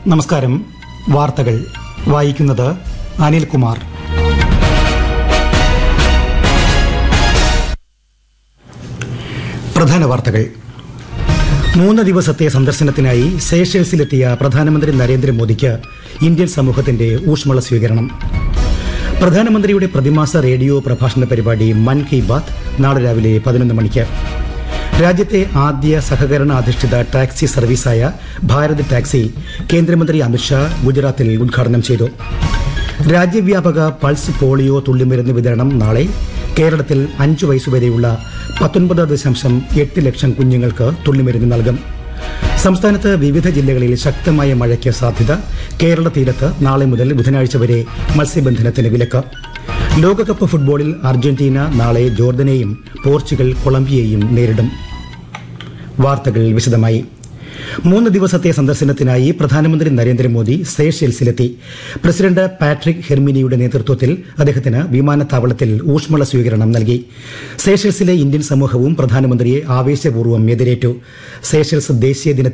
നമസ്കാരം വാർത്തകൾ വായിക്കുന്നത് അനിൽകുമാർ പ്രധാന വാർത്തകൾ മൂന്ന് ദിവസത്തെ സന്ദർശനത്തിനായി സേഷൽസിലെത്തിയ പ്രധാനമന്ത്രി നരേന്ദ്രമോദിക്ക് ഇന്ത്യൻ സമൂഹത്തിന്റെ ഊഷ്മള സ്വീകരണം പ്രധാനമന്ത്രിയുടെ പ്രതിമാസ റേഡിയോ പ്രഭാഷണ പരിപാടി മൻ കി ബാത്ത് നാളെ രാവിലെ പതിനൊന്ന് മണിക്ക് രാജ്യത്തെ ആദ്യ സഹകരണ അധിഷ്ഠിത ടാക്സി സർവീസായ ഭാരത് ടാക്സി കേന്ദ്രമന്ത്രി അമിത്ഷാ ഗുജറാത്തിൽ ഉദ്ഘാടനം ചെയ്തു രാജ്യവ്യാപക പൾസ് പോളിയോ തുള്ളിമരുന്ന് വിതരണം നാളെ കേരളത്തിൽ അഞ്ചു വയസ്സുവരെയുള്ള പത്തൊൻപത് ദശാംശം എട്ട് ലക്ഷം കുഞ്ഞുങ്ങൾക്ക് തുള്ളിമരുന്ന് നൽകും സംസ്ഥാനത്ത് വിവിധ ജില്ലകളിൽ ശക്തമായ മഴയ്ക്ക് സാധ്യത കേരള തീരത്ത് നാളെ മുതൽ ബുധനാഴ്ച വരെ മത്സ്യബന്ധനത്തിന് വിലക്ക് ലോകകപ്പ് ഫുട്ബോളിൽ അർജന്റീന നാളെ ജോർദനെയും പോർച്ചുഗൽ കൊളംബിയയും നേരിടും വാർത്തകൾ വിശദമായി മൂന്ന് ദിവസത്തെ സന്ദർശനത്തിനായി പ്രധാനമന്ത്രി നരേന്ദ്രമോദി സേഷെൽസിലെത്തി പ്രസിഡന്റ് പാട്രിക് ഹെർമിനിയുടെ നേതൃത്വത്തിൽ അദ്ദേഹത്തിന് വിമാനത്താവളത്തിൽ ഊഷ്മള സ്വീകരണം നൽകി സേഷൽസിലെ ഇന്ത്യൻ സമൂഹവും പ്രധാനമന്ത്രിയെ ആവേശപൂർവ്വം എതിരേറ്റു സേഷൽസ് ദേശീയ ദിനത്തിൽ